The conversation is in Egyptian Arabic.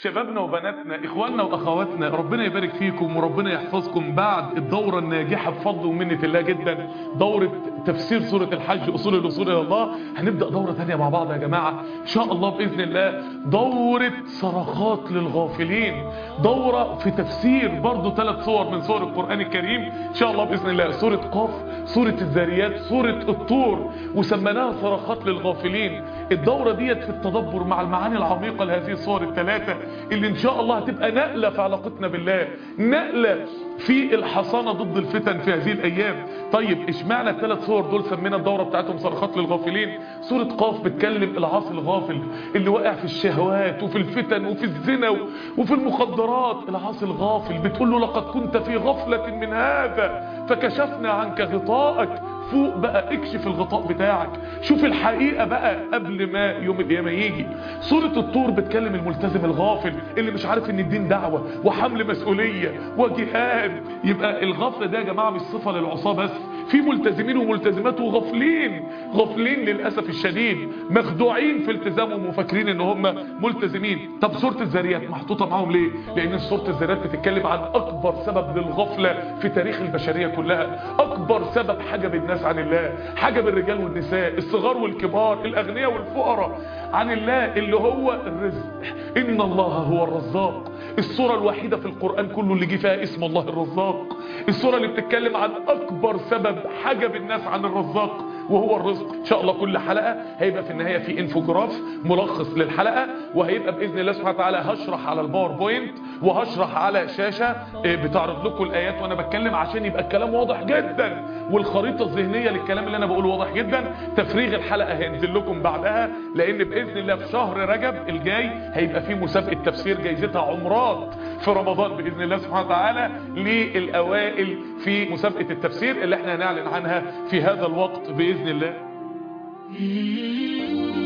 شبابنا وبناتنا اخواننا واخواتنا ربنا يبارك فيكم وربنا يحفظكم بعد الدورة الناجحة بفضل ومنة الله جدا دورة تفسير سورة الحج اصول الاصول الى الله هنبدأ دورة تانية مع بعض يا جماعة ان شاء الله باذن الله دورة صرخات للغافلين دورة في تفسير برضو ثلاث صور من صور القرآن الكريم ان شاء الله باذن الله سورة قاف سورة الذاريات سورة الطور وسميناها صرخات للغافلين الدورة ديت في التدبر مع المعاني العميقة لهذه الصور الثلاثة اللي ان شاء الله هتبقى نقلة في علاقتنا بالله نقلة في الحصانة ضد الفتن في هذه الايام طيب اشمعنى الثلاث صور دول سمينا الدورة بتاعتهم صرخات للغافلين سورة قاف بتكلم العاصي الغافل اللي واقع في الشهوات وفي الفتن وفي الزنا وفي المخدرات العاصي الغافل بتقول له لقد كنت في غفلة من هذا فكشفنا عنك غطاءك فوق بقى اكشف الغطاء بتاعك شوف الحقيقة بقى قبل ما يوم القيامة يجي سورة الطور بتكلم الملتزم الغافل اللي مش عارف ان الدين دعوة وحمل مسؤولية وجهاد يبقى الغفلة ده يا جماعة مش صفة للعصاه بس في ملتزمين وملتزمات وغافلين غافلين للأسف الشديد مخدوعين في التزامهم وفاكرين ان هم ملتزمين طب سورة الذاريات محطوطة معاهم ليه لان سورة الذاريات بتتكلم عن اكبر سبب للغفلة في تاريخ البشرية كلها اكبر سبب حجب الناس عن الله حجب الرجال والنساء الصغار والكبار الاغنياء والفقراء عن الله اللي هو الرزق ان الله هو الرزاق الصورة الوحيدة في القرآن كله اللي جه فيها اسم الله الرزاق الصورة اللي بتتكلم عن اكبر سبب حجب الناس عن الرزاق وهو الرزق ان شاء الله كل حلقة هيبقى في النهاية في انفوجراف ملخص للحلقة وهيبقى باذن الله سبحانه وتعالى هشرح على الباوربوينت وهشرح على شاشة بتعرض لكم الايات وانا بتكلم عشان يبقى الكلام واضح جدا والخريطة الذهنية للكلام اللي انا بقوله واضح جدا تفريغ الحلقة هينزل لكم بعدها لان باذن الله في شهر رجب الجاي هيبقى في مسابقة تفسير جايزتها عمرات في رمضان باذن الله سبحانه وتعالى للاوائل في مسابقة التفسير اللي احنا هنعلن عنها في هذا الوقت باذن الله